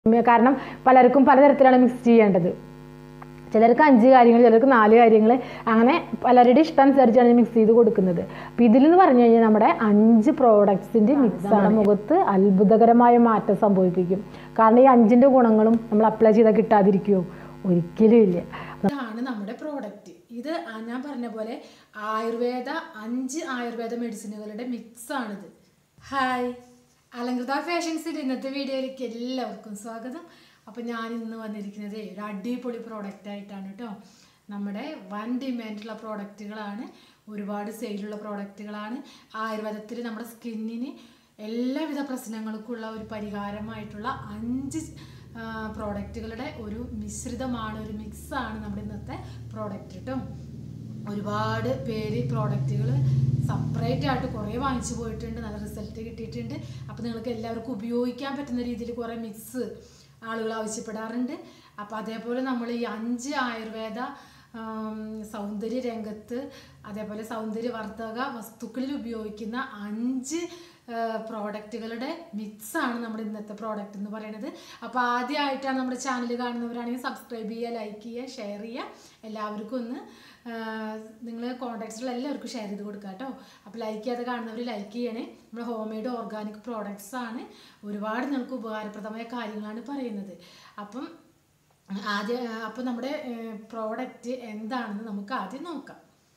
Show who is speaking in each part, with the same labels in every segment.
Speaker 1: കാരണം പലർക്കും പലതരത്തിലാണ് മിക്സ് ചെയ്യേണ്ടത് ചിലർക്ക് അഞ്ച് കാര്യങ്ങൾ ചിലർക്ക് നാല് കാര്യങ്ങൾ അങ്ങനെ പലരുടെ ഇഷ്ടമനുസരിച്ചാണ് ഈ മിക്സ് ചെയ്ത് കൊടുക്കുന്നത് അപ്പോൾ ഇതിലെന്ന് പറഞ്ഞു കഴിഞ്ഞാൽ നമ്മുടെ അഞ്ച് പ്രോഡക്ട്സിൻ്റെ മിക്സാണ് മുഖത്ത് അത്ഭുതകരമായ മാറ്റം സംഭവിപ്പിക്കും കാരണം ഈ അഞ്ചിൻ്റെ ഗുണങ്ങളും നമ്മൾ അപ്ലൈ ചെയ്താൽ കിട്ടാതിരിക്കുമോ ഒരിക്കലും ഇല്ല
Speaker 2: ഇതാണ് നമ്മുടെ പ്രോഡക്റ്റ് ഇത് ആ ഞാൻ പറഞ്ഞ പോലെ ആയുർവേദ അഞ്ച് ആയുർവേദ മെഡിസിനുകളുടെ മിക്സ് ആണിത് ഹായ് അലങ്കൃത ഫാഷൻസിൻ്റെ ഇന്നത്തെ വീഡിയോയിലേക്ക് എല്ലാവർക്കും സ്വാഗതം അപ്പോൾ ഞാൻ ഇന്ന് വന്നിരിക്കുന്നത് ഒരു അടിപൊളി പ്രോഡക്റ്റ് ആയിട്ടാണ് കേട്ടോ നമ്മുടെ വൻ ഡിമാൻഡുള്ള പ്രോഡക്റ്റുകളാണ് ഒരുപാട് സെയിലുള്ള പ്രോഡക്റ്റുകളാണ് ആയുർവേദത്തിൽ നമ്മുടെ സ്കിന്നിന് എല്ലാവിധ പ്രശ്നങ്ങൾക്കുള്ള ഒരു പരിഹാരമായിട്ടുള്ള അഞ്ച് ആ, പ്രോഡക്റ്റുകളുടെ ഒരു മിശ്രിതമാണ് ഒരു മിക്സാണ് നമ്മുടെ ഇന്നത്തെ പ്രോഡക്റ്റ് കേട്ടോ ഒരുപാട് പേര് പ്രോഡക്റ്റുകൾ സെപ്പറേറ്റ് ആയിട്ട് കുറേ വാങ്ങിച്ചു പോയിട്ടുണ്ട് നല്ല റിസൾട്ട് കിട്ടിയിട്ടുണ്ട് അപ്പോൾ നിങ്ങൾക്ക് എല്ലാവർക്കും ഉപയോഗിക്കാൻ പറ്റുന്ന രീതിയിൽ കുറേ മിക്സ് ആളുകൾ ആവശ്യപ്പെടാറുണ്ട് അപ്പോൾ അതേപോലെ നമ്മൾ ഈ അഞ്ച് ആയുർവേദ ആം, സൗന്ദര്യ രംഗത്ത് അതേപോലെ സൗന്ദര്യവർദ്ധക വസ്തുക്കളിൽ ഉപയോഗിക്കുന്ന അഞ്ച് പ്രോഡക്റ്റുകളുടെ മിക്സാണ് നമ്മുടെ ഇന്നത്തെ പ്രോഡക്റ്റ് എന്ന് പറയുന്നത് അപ്പോൾ ആദ്യമായിട്ടാണ് നമ്മുടെ ചാനൽ കാണുന്നവരാണെങ്കിൽ സബ്സ്ക്രൈബ് ചെയ്യുക ലൈക്ക് ചെയ്യുക ഷെയർ ചെയ്യുക എല്ലാവർക്കും ഒന്ന് നിങ്ങൾ കോൺടാക്ട്സിലുള്ള എല്ലാവർക്കും ഷെയർ ചെയ്ത് കൊടുക്കുക കേട്ടോ അപ്പോൾ ലൈക്ക് ചെയ്യാതെ കാണുന്നവർ ലൈക്ക് ചെയ്യണേ നമ്മുടെ ഹോം മെയ്ഡ് ഓർഗാനിക് പ്രോഡക്റ്റ്സ് ആണ് ഒരുപാട് നിങ്ങൾക്ക് ഉപകാരപ്രദമായ കാര്യങ്ങളാണ് പറയുന്നത് അപ്പം ആദ്യം അപ്പോൾ നമ്മുടെ പ്രോഡക്റ്റ് എന്താണെന്ന് നമുക്ക് ആദ്യം നോക്കാം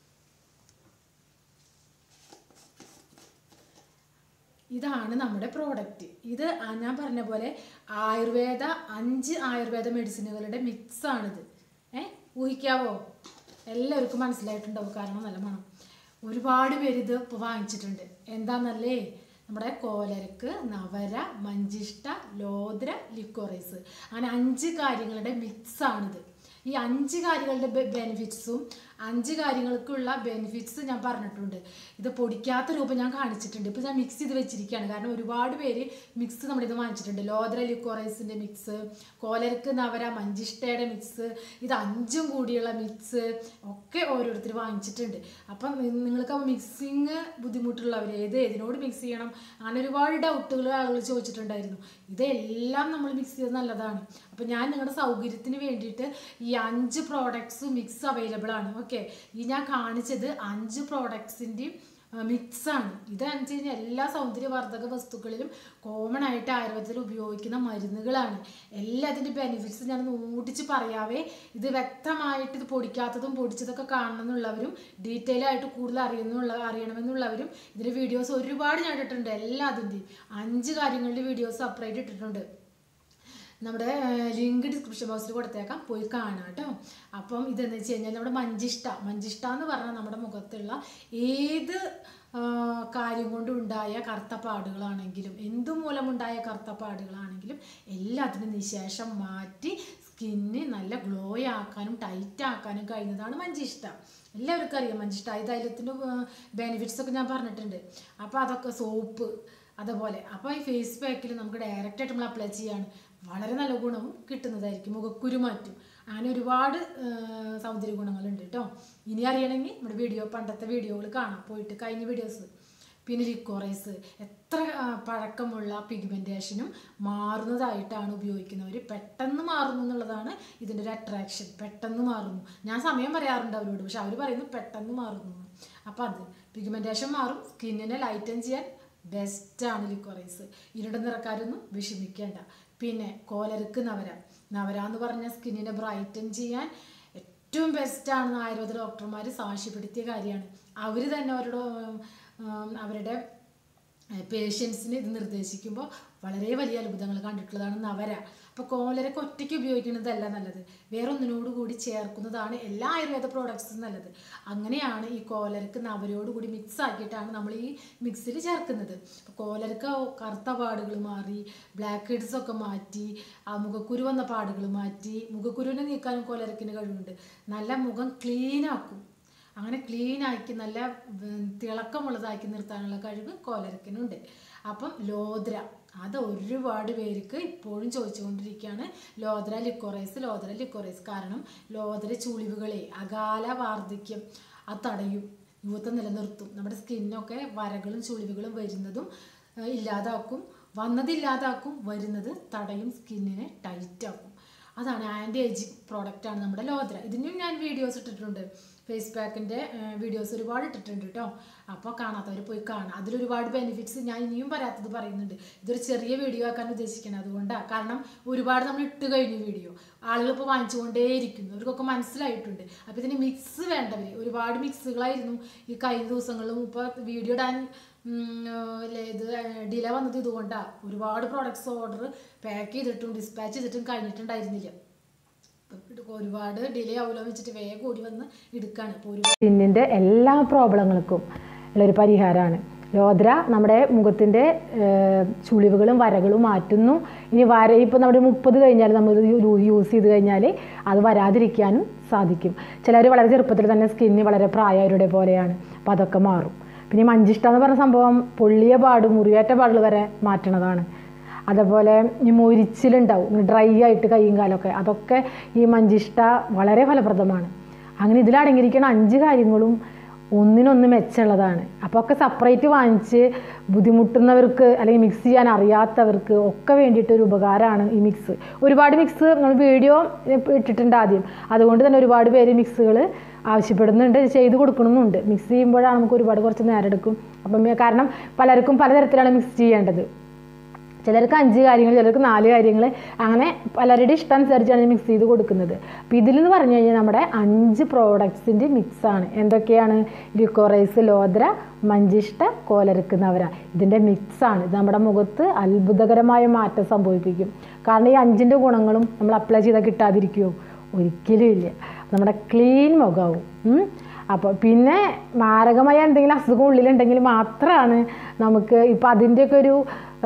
Speaker 2: ഇതാണ് നമ്മുടെ പ്രോഡക്റ്റ് ഇത് ആ ഞാൻ പറഞ്ഞ പോലെ ആയുർവേദ അഞ്ച് ആയുർവേദ മെഡിസിനുകളുടെ മിക്സ് ആണിത് ഏ ഊഹിക്കാവോ എല്ലാവർക്കും മനസ്സിലായിട്ടുണ്ടാവും കാരണം നല്ല മണം ഒരുപാട് പേര് ഇത് ഇപ്പോൾ വാങ്ങിച്ചിട്ടുണ്ട് എന്താണെന്നല്ലേ നമ്മുടെ കോലരക്ക് നവര മഞ്ചിഷ്ട ലോദ്ര ലിക്കോറൈസ് അങ്ങനെ അഞ്ച് കാര്യങ്ങളുടെ മിക്സാണിത് ഈ അഞ്ച് കാര്യങ്ങളുടെ ബെനിഫിറ്റ്സും അഞ്ച് കാര്യങ്ങൾക്കുള്ള ബെനിഫിറ്റ്സ് ഞാൻ പറഞ്ഞിട്ടുണ്ട് ഇത് പൊടിക്കാത്ത രൂപം ഞാൻ കാണിച്ചിട്ടുണ്ട് ഇപ്പോൾ ഞാൻ മിക്സ് ചെയ്ത് വെച്ചിരിക്കുകയാണ് കാരണം ഒരുപാട് പേര് മിക്സ് നമ്മുടെ ഇത് വാങ്ങിച്ചിട്ടുണ്ട് ലോദ്ര ലിക്കോറൈസിൻ്റെ മിക്സ് കോലർക്ക് നവര മഞ്ചിഷ്ടയുടെ മിക്സ് ഇത് അഞ്ചും കൂടിയുള്ള മിക്സ് ഒക്കെ ഓരോരുത്തർ വാങ്ങിച്ചിട്ടുണ്ട് അപ്പം നി- നിങ്ങൾക്ക് ആ മിക്സിങ് ബുദ്ധിമുട്ടുള്ളവർ ഏത് ഏതിനോട് മിക്സ് ചെയ്യണം അങ്ങനെ ഒരുപാട് ഡൗട്ടുകൾ ആളുകൾ ചോദിച്ചിട്ടുണ്ടായിരുന്നു ഇതെല്ലാം നമ്മൾ മിക്സ് ചെയ്ത് നല്ലതാണ് അപ്പം ഞാൻ നിങ്ങളുടെ സൗകര്യത്തിന് വേണ്ടിയിട്ട് ഈ അഞ്ച് പ്രോഡക്ട്സ് മിക്സ് അവൈലബിൾ ആണ് ഓക്കെ ഈ ഞാൻ കാണിച്ചത് അഞ്ച് പ്രോഡക്ട്സിൻ്റെയും മിക്സാണ് ഇതെന്ന് കഴിഞ്ഞാൽ എല്ലാ സൗന്ദര്യവർദ്ധക വസ്തുക്കളിലും കോമൺ ആയിട്ട് ആയുർവേദത്തിൽ ഉപയോഗിക്കുന്ന മരുന്നുകളാണ് എല്ലാത്തിൻ്റെ ബെനിഫിറ്റ്സ് ഞാൻ ഓടിച്ച് പറയാവേ ഇത് വ്യക്തമായിട്ട് ഇത് പൊടിക്കാത്തതും പൊടിച്ചതൊക്കെ കാണണം എന്നുള്ളവരും ഡീറ്റെയിൽ ആയിട്ട് കൂടുതൽ അറിയുന്നുള്ള അറിയണമെന്നുള്ളവരും ഇതിൻ്റെ വീഡിയോസ് ഒരുപാട് ഞാൻ ഇട്ടിട്ടുണ്ട് എല്ലാത്തിൻ്റെയും അഞ്ച് കാര്യങ്ങളുടെ വീഡിയോസ് സെപ്പറേറ്റ് ഇട്ടിട്ടുണ്ട് നമ്മുടെ ലിങ്ക് ഡിസ്ക്രിപ്ഷൻ ബോക്സിൽ കൊടുത്തേക്കാം പോയി കാണാം കേട്ടോ അപ്പം ഇതെന്ന് വെച്ച് കഴിഞ്ഞാൽ നമ്മുടെ മഞ്ചിഷ്ട മഞ്ചിഷ്ട എന്ന് പറഞ്ഞാൽ നമ്മുടെ മുഖത്തുള്ള ഏത് ആ, കാര്യം കൊണ്ടുണ്ടായ കറുത്ത പാടുകളാണെങ്കിലും എന്തു മൂലമുണ്ടായ കറുത്ത പാടുകളാണെങ്കിലും എല്ലാത്തിനും നിശേഷം മാറ്റി സ്കിന്ന് നല്ല ഗ്ലോ ആക്കാനും ടൈറ്റ് ആക്കാനും കഴിയുന്നതാണ് മഞ്ചിഷ്ട എല്ലാവർക്കും അറിയാം മഞ്ചിഷ്ട ഈ തൈലത്തിൻ്റെ ബെനിഫിറ്റ്സ് ഒക്കെ ഞാൻ പറഞ്ഞിട്ടുണ്ട് അപ്പോൾ അതൊക്കെ സോപ്പ് അതുപോലെ അപ്പോൾ ഈ ഫേസ് പാക്കിൽ നമുക്ക് ഡയറക്റ്റ് ആയിട്ട് നമ്മൾ അപ്ലൈ ചെയ്യാണ് വളരെ നല്ല ഗുണവും കിട്ടുന്നതായിരിക്കും മുഖക്കുരു മാറ്റും അങ്ങനെ ഒരുപാട് ആ, സൗന്ദര്യ ഗുണങ്ങളുണ്ട് കേട്ടോ ഇനി അറിയണമെങ്കിൽ നമ്മുടെ വീഡിയോ പണ്ടത്തെ വീഡിയോകൾ കാണാം പോയിട്ട് കഴിഞ്ഞ വീഡിയോസ് പിന്നെ ലിക്കോറൈസ് എത്ര ആ, പഴക്കമുള്ള പിഗ്മെൻറ്റേഷനും മാറുന്നതായിട്ടാണ് ഉപയോഗിക്കുന്നവർ പെട്ടെന്ന് മാറുന്നു എന്നുള്ളതാണ് ഇതിൻ്റെ ഒരു അട്രാക്ഷൻ പെട്ടെന്ന് മാറുന്നു ഞാൻ സമയം പറയാറുണ്ട് അവരോട് പക്ഷെ അവർ പറയുന്നു പെട്ടെന്ന് മാറുന്നു എന്ന്. അപ്പോൾ അത് പിഗ്മെൻറ്റേഷൻ മാറും സ്കിന്നിനെ ലൈറ്റൻ ചെയ്യാൻ ബെസ്റ്റാണ് ലിക്വറൈസ് ഇരുണ്ട നിറക്കാരൊന്നും വിഷമിക്കേണ്ട പിന്നെ കോലർക്ക് നവര നവര എന്ന് പറഞ്ഞ സ്കിന്നിനെ ബ്രൈറ്റൻ ചെയ്യാൻ ഏറ്റവും ബെസ്റ്റാണെന്ന് ആയുർവേദ ഡോക്ടർമാർ സാക്ഷ്യപ്പെടുത്തിയ കാര്യമാണ് അവർ തന്നെ അവരുടെ ഉം, അവരുടെ പേഷ്യൻസിന് ഇത് നിർദ്ദേശിക്കുമ്പോൾ വളരെ വലിയ അത്ഭുതങ്ങൾ കണ്ടിട്ടുള്ളതാണ് നവര അപ്പോൾ കോലരക്ക് ഒറ്റയ്ക്ക് ഉപയോഗിക്കുന്നതല്ല നല്ലത് വേറെ ഒന്നിനോട് കൂടി ചേർക്കുന്നതാണ് എല്ലാ ആയുർവേദ പ്രോഡക്ട്സും നല്ലത് അങ്ങനെയാണ് ഈ കോലരക്ക് നവരോട് കൂടി മിക്സ് ആക്കിയിട്ടാണ് നമ്മൾ ഈ മിക്സിൽ ചേർക്കുന്നത് അപ്പോൾ കോലരക്ക് കറുത്ത പാടുകൾ മാറി ബ്ലാക്ക് ഹെഡ്സ് ഒക്കെ മാറ്റി ആ മുഖക്കുരു വന്ന പാടുകൾ മാറ്റി മുഖക്കുരുവിനെ നീക്കാനും കോലരക്കിന് കഴിവുണ്ട് നല്ല മുഖം ക്ലീൻ ആക്കും അങ്ങനെ ക്ലീൻ ആക്കി നല്ല ഉം, തിളക്കമുള്ളതാക്കി നിർത്താനുള്ള കഴിവ് കോലരക്കിനുണ്ട് അപ്പം ലോദ്ര അത് ഒരുപാട് പേർക്ക് ഇപ്പോഴും ചോദിച്ചുകൊണ്ടിരിക്കുകയാണ് ലോദ്ര ലിക്കോറൈസ് ലോദ്ര ലിക്കോറൈസ് കാരണം ലോദ്ര ചുളിവുകളെ അകാല വാർദ്ധക്യം അത് തടയും യൂത്ത് നിലനിർത്തും നമ്മുടെ സ്കിന്നൊക്കെ വരകളും ചുളിവുകളും വരുന്നതും ആ, ഇല്ലാതാക്കും വന്നതില്ലാതാക്കും വരുന്നത് തടയും സ്കിന്നിനെ ടൈറ്റ് ആക്കും അതാണ് ആൻറ്റി ഏജിങ് പ്രോഡക്റ്റാണ് നമ്മുടെ ലോദ്ര ഇതിനും ഞാൻ വീഡിയോസ് ഇട്ടിട്ടുണ്ട് ഫേസ് പാക്കിൻ്റെ വീഡിയോസ് ഒരുപാട് ഇട്ടിട്ടുണ്ട് കേട്ടോ അപ്പോൾ കാണാത്തവർ പോയി കാണാം അതിലൊരുപാട് ബെനിഫിറ്റ്സ് ഞാൻ ഇനിയും പറയാത്തത് പറയുന്നുണ്ട് ഇതൊരു ചെറിയ വീഡിയോ ആക്കാൻ ഉദ്ദേശിക്കണം അതുകൊണ്ടാണ് കാരണം ഒരുപാട് നമ്മൾ ഇട്ട് കഴിഞ്ഞു വീഡിയോ ആളുകൾ ഇപ്പോൾ വാങ്ങിച്ചുകൊണ്ടേയിരിക്കുന്നു അവർക്കൊക്കെ മനസ്സിലായിട്ടുണ്ട് അപ്പോൾ ഇതിന് മിക്സ് വേണ്ടവർ ഒരുപാട് മിക്സുകളായിരുന്നു ഈ കഴിഞ്ഞ ദിവസങ്ങളിലും ഇപ്പോൾ വീഡിയോ ഇടാൻ ഉം, ലെ- ഇത് ഡിലേ വന്നത് ഇതുകൊണ്ടാണ് ഒരുപാട് പ്രോഡക്ട്സ് ഓർഡർ പാക്ക് ചെയ്തിട്ടും ഡിസ്പാച്ച് ചെയ്തിട്ടും കഴിഞ്ഞിട്ടുണ്ടായിരുന്നില്ല ഇപ്പം ഒരുപാട് ഡിലേ ആവുമല്ലോ എന്ന് വെച്ചിട്ട് വേഗം ഓടി വന്ന് എടുക്കാണ് ഇപ്പോൾ ഒരു
Speaker 1: സ്കിന്നിൻ്റെ എല്ലാ പ്രോബ്ലങ്ങൾക്കും ഉള്ളൊരു പരിഹാരമാണ് ലോദ്ര നമ്മുടെ മുഖത്തിൻ്റെ ചുളിവുകളും വരകളും മാറ്റുന്നു ഇനി വര ഇപ്പോൾ നമ്മുടെ മുപ്പത് കഴിഞ്ഞാൽ നമ്മൾ യൂസ് ചെയ്ത് കഴിഞ്ഞാൽ അത് വരാതിരിക്കാനും സാധിക്കും ചിലർ വളരെ ചെറുപ്പത്തിൽ തന്നെ സ്കിന്ന് വളരെ പ്രായവരുടെ പോലെയാണ് അപ്പോൾ അതൊക്കെ മാറും പിന്നെ ഈ മഞ്ചിഷ്ട എന്ന് പറഞ്ഞ സംഭവം പൊള്ളിയ പാട് മുറിവേറ്റ പാടുകൾ വരെ മാറ്റണതാണ് അതുപോലെ ഈ മൊരിച്ചിലുണ്ടാവും ഡ്രൈ ആയിട്ട് കൈയും കാലമൊക്കെ അതൊക്കെ ഈ മഞ്ചിഷ്ട വളരെ ഫലപ്രദമാണ് അങ്ങനെ ഇതിലടങ്ങിയിരിക്കുന്ന അഞ്ച് കാര്യങ്ങളും ഒന്നിനൊന്ന് മെച്ചമുള്ളതാണ് അപ്പോൾ ഒക്കെ സെപ്പറേറ്റ് വാങ്ങിച്ച് ബുദ്ധിമുട്ടുന്നവർക്ക് അല്ലെങ്കിൽ മിക്സ് ചെയ്യാൻ അറിയാത്തവർക്ക് ഒക്കെ വേണ്ടിയിട്ടൊരു ഉപകാരമാണ് ഈ മിക്സ് ഒരുപാട് മിക്സ് നമ്മൾ വീഡിയോ ഇട്ടിട്ടുണ്ട് ആദ്യം അതുകൊണ്ട് തന്നെ ഒരുപാട് പേര് മിക്സുകൾ ആവശ്യപ്പെടുന്നുണ്ട് ചെയ്ത് കൊടുക്കണമെന്നുണ്ട് മിക്സ് ചെയ്യുമ്പോഴാണ് നമുക്ക് ഒരുപാട് കുറച്ച് നേരം എടുക്കും അപ്പം കാരണം പലർക്കും പലതരത്തിലാണ് മിക്സ് ചെയ്യേണ്ടത് ചിലർക്ക് അഞ്ച് കാര്യങ്ങൾ ചിലർക്ക് നാല് കാര്യങ്ങൾ അങ്ങനെ പലരുടെ ഇഷ്ടമനുസരിച്ചാണ് മിക്സ് ചെയ്ത് കൊടുക്കുന്നത് അപ്പോൾ ഇതിലെന്ന് പറഞ്ഞു കഴിഞ്ഞാൽ നമ്മുടെ അഞ്ച് പ്രോഡക്ട്സിൻ്റെ മിക്സാണ് എന്തൊക്കെയാണ് ലിക്കോറൈസ് ലോദ്ര മഞ്ചിഷ്ട കോലരക്കുന്നവര ഇതിൻ്റെ മിക്സാണ് ഇത് നമ്മുടെ മുഖത്ത് അത്ഭുതകരമായ മാറ്റം സംഭവിപ്പിക്കും കാരണം ഈ അഞ്ചിൻ്റെ ഗുണങ്ങളും നമ്മൾ അപ്ലൈ ചെയ്താൽ കിട്ടാതിരിക്കുമോ ഒരിക്കലും ഇല്ല നമ്മുടെ ക്ലീൻ മുഖമാവും ഉം. അപ്പോൾ പിന്നെ മാരകമായ എന്തെങ്കിലും അസുഖം ഉള്ളിലുണ്ടെങ്കിൽ മാത്രമാണ് നമുക്ക് ഇപ്പം അതിൻ്റെയൊക്കെ ഒരു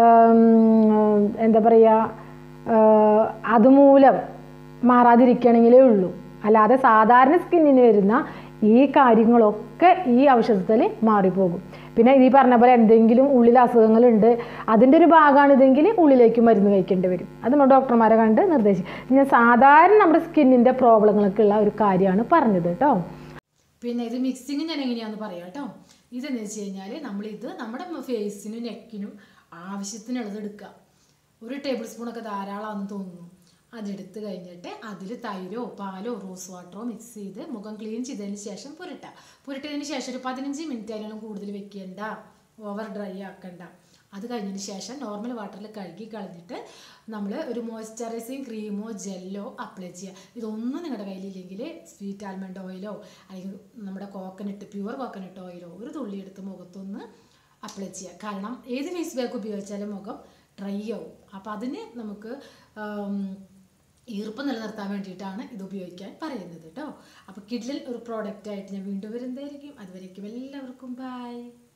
Speaker 1: ഉം, എന്താ പറയുക ഏഹ്, അതുമൂലം മാറാതിരിക്കണമെങ്കിലേ ഉള്ളൂ അല്ലാതെ സാധാരണ സ്കിന്നിന് വരുന്ന ഈ കാര്യങ്ങളൊക്കെ ഈ ഔഷധത്തിൽ മാറിപ്പോകും പിന്നെ ഈ പറഞ്ഞ പോലെ എന്തെങ്കിലും ഉള്ളിൽ അസുഖങ്ങളുണ്ട് അതിൻ്റെ ഒരു ഭാഗമാണ് ഇതെങ്കിൽ ഉള്ളിലേക്ക് മരുന്ന് കഴിക്കേണ്ടി വരും അത് നമ്മൾ ഡോക്ടർമാരെ കണ്ട് നിർദ്ദേശിക്കും ഞാൻ സാധാരണ നമ്മുടെ സ്കിന്നിൻ്റെ പ്രോബ്ലങ്ങളൊക്കെ ഉള്ള ഒരു കാര്യമാണ് പറഞ്ഞത് കേട്ടോ
Speaker 2: പിന്നെ ഇത് മിക്സിങ് ഞാൻ എങ്ങനെയാണെന്ന് പറയാം കേട്ടോ ഇതെന്ന് വെച്ച് കഴിഞ്ഞാൽ നമ്മളിത് നമ്മുടെ ഫേസിനും നെക്കിനും ആവശ്യത്തിനുള്ളത് എടുക്കുക ഒരു ടേബിൾ സ്പൂണൊക്കെ ധാരാളമാണെന്ന് തോന്നുന്നു അതെടുത്ത് കഴിഞ്ഞിട്ട് അതിൽ തൈരോ പാലോ റോസ് വാട്ടറോ മിക്സ് ചെയ്ത് മുഖം ക്ലീൻ ചെയ്തതിന് ശേഷം പുരട്ടുക പുരട്ടിയതിന് ശേഷം ഒരു പതിനഞ്ച് മിനിറ്റ് അതിനൊന്നും കൂടുതൽ വെക്കേണ്ട ഓവർ ഡ്രൈ ആക്കണ്ട അത് കഴിഞ്ഞതിന് ശേഷം നോർമൽ വാട്ടറിൽ കഴുകി കളഞ്ഞിട്ട് നമ്മൾ ഒരു മോയ്സ്ചറൈസിങ് ക്രീമോ ജെല്ലോ അപ്ലൈ ചെയ്യുക ഇതൊന്നും നിങ്ങളുടെ കയ്യിലില്ലെങ്കിൽ സ്വീറ്റ് ആൽമണ്ട് ഓയിലോ അല്ലെങ്കിൽ നമ്മുടെ കോക്കനട്ട് പ്യുവർ കോക്കനട്ട് ഓയിലോ ഒരു തുള്ളി എടുത്ത് മുഖത്തൊന്ന് അപ്ലൈ ചെയ്യുക കാരണം ഏത് ഫേസ് പാക്ക് ഉപയോഗിച്ചാലും മുഖം ഡ്രൈ ആവും അപ്പോൾ അതിന് നമുക്ക് ആം, ഈർപ്പം നിലനിർത്താൻ വേണ്ടിയിട്ടാണ് ഇത് ഉപയോഗിക്കാൻ പറയുന്നത് കേട്ടോ അപ്പോൾ കിഡിലിൽ ഒരു പ്രോഡക്റ്റ് ആയിട്ട് ഞാൻ വീണ്ടും വരുന്നതായിരിക്കും അതുവരേക്കും എല്ലാവർക്കും ബൈ